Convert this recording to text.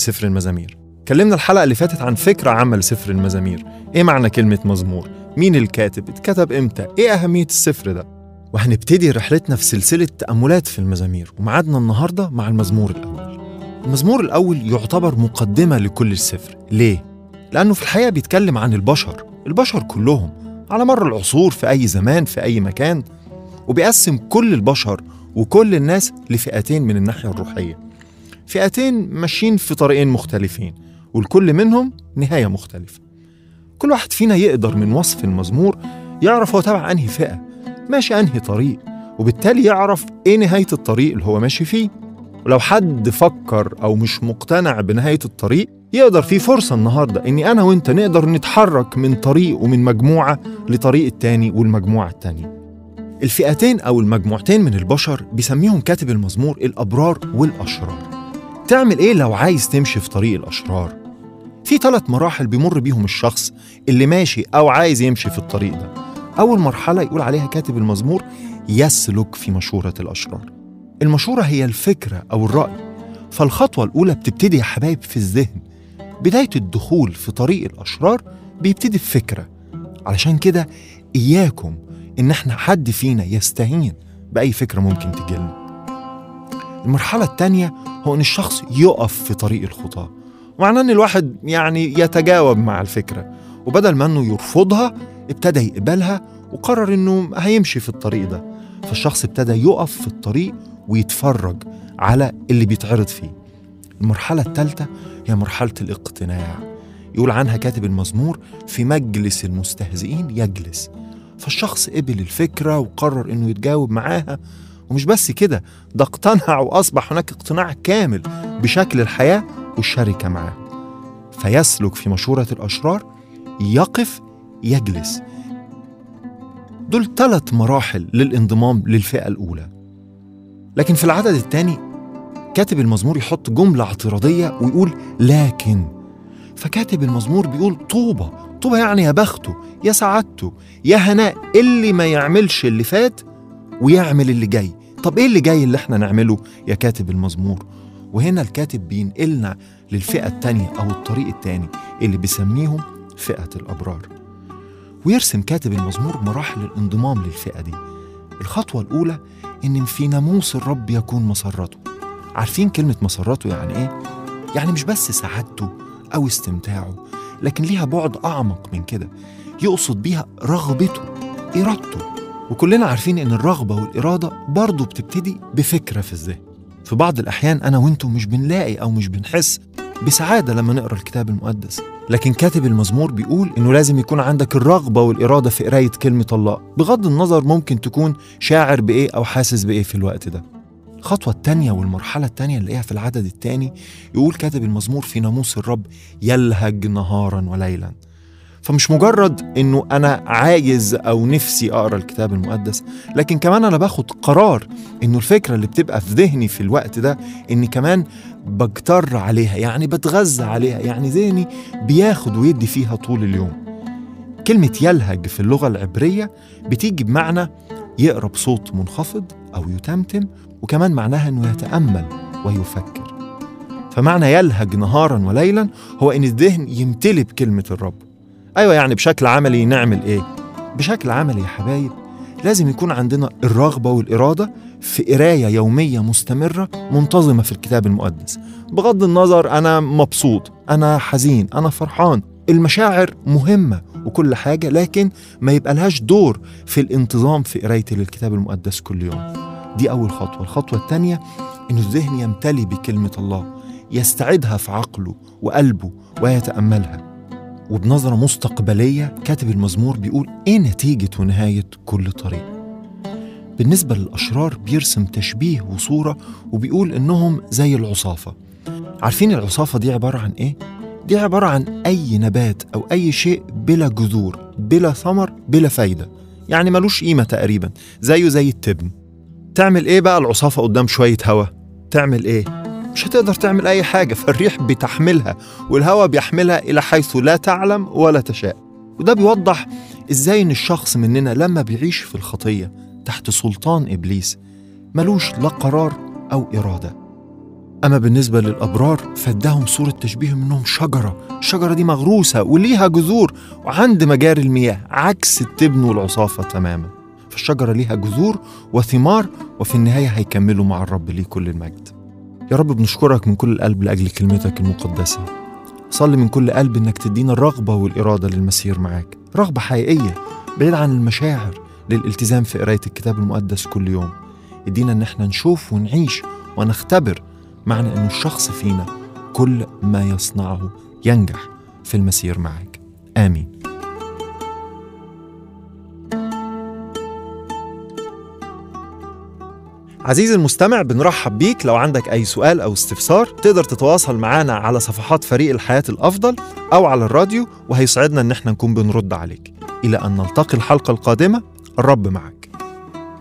سفر المزامير اتكلمنا الحلقة اللي فاتت عن فكرة عامة لسفر المزامير ايه معنى كلمة مزمور مين الكاتب اتكتب امتى ايه أهمية السفر ده وهنبتدي رحلتنا في سلسلة تأملات في المزامير ومعادنا النهاردة مع المزمور الأول المزمور الأول يعتبر مقدمة لكل السفر ليه؟ لأنه في الحقيقة بيتكلم عن البشر البشر كلهم على مر العصور في أي زمان في أي مكان وبيقسم كل البشر وكل الناس لفئتين من الناحية الروحية فئتين ماشيين في طريقين مختلفين والكل منهم نهاية مختلفة كل واحد فينا يقدر من وصف المزمور يعرف هو تبع أنهي فئة ماشي أنهي طريق وبالتالي يعرف إيه نهاية الطريق اللي هو ماشي فيه ولو حد فكر أو مش مقتنع بنهاية الطريق يقدر في فرصة النهاردة إني أنا وإنت نقدر نتحرك من طريق ومن مجموعة لطريق التاني والمجموعة التانية الفئتين أو المجموعتين من البشر بيسميهم كاتب المزمور الأبرار والأشرار تعمل إيه لو عايز تمشي في طريق الأشرار؟ في ثلاث مراحل بيمر بيهم الشخص اللي ماشي أو عايز يمشي في الطريق ده أول مرحلة يقول عليها كاتب المزمور يسلك في مشورة الأشرار المشورة هي الفكرة أو الرأي فالخطوة الأولى بتبتدي يا حبايب في الذهن بداية الدخول في طريق الأشرار بيبتدي بفكرة علشان كده إياكم إن إحنا حد فينا يستهين بأي فكرة ممكن تجيلنا المرحلة التانية هو إن الشخص يقف في طريق الخطاة معناه إن الواحد يعني يتجاوب مع الفكرة وبدل ما إنه يرفضها ابتدى يقبلها وقرر إنه هيمشي في الطريق ده فالشخص ابتدى يقف في الطريق ويتفرج على اللي بيتعرض فيه المرحلة الثالثة هي مرحلة الاقتناع يقول عنها كاتب المزمور في مجلس المستهزئين يجلس فالشخص قبل الفكرة وقرر انه يتجاوب معاها ومش بس كده ده اقتنع واصبح هناك اقتناع كامل بشكل الحياة والشركة معاه فيسلك في مشورة الأشرار يقف يجلس دول ثلاث مراحل للانضمام للفئة الأولى لكن في العدد الثاني كاتب المزمور يحط جملة اعتراضية ويقول لكن فكاتب المزمور بيقول طوبى طوبى يعني يا بخته يا سعادته يا هناء اللي ما يعملش اللي فات ويعمل اللي جاي طب ايه اللي جاي اللي احنا نعمله يا كاتب المزمور وهنا الكاتب بينقلنا للفئة التانية أو الطريق التاني اللي بيسميهم فئة الأبرار ويرسم كاتب المزمور مراحل الانضمام للفئة دي الخطوة الأولى إن في ناموس الرب يكون مسرته عارفين كلمة مسرته يعني إيه؟ يعني مش بس سعادته أو استمتاعه لكن ليها بعد أعمق من كده يقصد بيها رغبته إرادته وكلنا عارفين إن الرغبة والإرادة برضه بتبتدي بفكرة في الذهن في بعض الأحيان أنا وإنتم مش بنلاقي أو مش بنحس بسعادة لما نقرأ الكتاب المقدس لكن كاتب المزمور بيقول إنه لازم يكون عندك الرغبة والإرادة في قراية كلمة الله بغض النظر ممكن تكون شاعر بإيه أو حاسس بإيه في الوقت ده الخطوة التانية والمرحلة التانية اللي هي في العدد التاني يقول كاتب المزمور في ناموس الرب يلهج نهارا وليلا فمش مجرد انه انا عايز او نفسي اقرا الكتاب المقدس لكن كمان انا باخد قرار انه الفكره اللي بتبقى في ذهني في الوقت ده اني كمان بجتر عليها يعني بتغذى عليها يعني ذهني بياخد ويدي فيها طول اليوم كلمه يلهج في اللغه العبريه بتيجي بمعنى يقرا بصوت منخفض او يتمتم وكمان معناها انه يتامل ويفكر فمعنى يلهج نهارا وليلا هو ان الذهن يمتلي بكلمه الرب ايوه يعني بشكل عملي نعمل ايه بشكل عملي يا حبايب لازم يكون عندنا الرغبه والاراده في قرايه يوميه مستمره منتظمه في الكتاب المقدس بغض النظر انا مبسوط انا حزين انا فرحان المشاعر مهمه وكل حاجه لكن ما يبقى لهاش دور في الانتظام في قرايتي للكتاب المقدس كل يوم دي اول خطوه الخطوه الثانيه ان الذهن يمتلي بكلمه الله يستعدها في عقله وقلبه ويتاملها وبنظرة مستقبلية كاتب المزمور بيقول إيه نتيجة ونهاية كل طريق بالنسبة للأشرار بيرسم تشبيه وصورة وبيقول إنهم زي العصافة عارفين العصافة دي عبارة عن إيه؟ دي عبارة عن أي نبات أو أي شيء بلا جذور بلا ثمر بلا فايدة يعني ملوش قيمة تقريبا زيه زي التبن تعمل إيه بقى العصافة قدام شوية هوا؟ تعمل إيه؟ مش هتقدر تعمل أي حاجة فالريح بتحملها والهواء بيحملها إلى حيث لا تعلم ولا تشاء وده بيوضح إزاي إن الشخص مننا لما بيعيش في الخطية تحت سلطان إبليس ملوش لا قرار أو إرادة أما بالنسبة للأبرار فاداهم صورة تشبيه منهم شجرة الشجرة دي مغروسة وليها جذور وعند مجاري المياه عكس التبن والعصافة تماما فالشجرة ليها جذور وثمار وفي النهاية هيكملوا مع الرب ليه كل المجد يا رب بنشكرك من كل القلب لأجل كلمتك المقدسة صلي من كل قلب إنك تدينا الرغبة والإرادة للمسير معاك رغبة حقيقية بعيد عن المشاعر للالتزام في قراية الكتاب المقدس كل يوم ادينا إن احنا نشوف ونعيش ونختبر معنى إنه الشخص فينا كل ما يصنعه ينجح في المسير معاك آمين عزيزي المستمع بنرحب بيك لو عندك أي سؤال أو استفسار تقدر تتواصل معنا على صفحات فريق الحياة الأفضل أو على الراديو وهيسعدنا إن احنا نكون بنرد عليك إلى أن نلتقي الحلقة القادمة الرب معك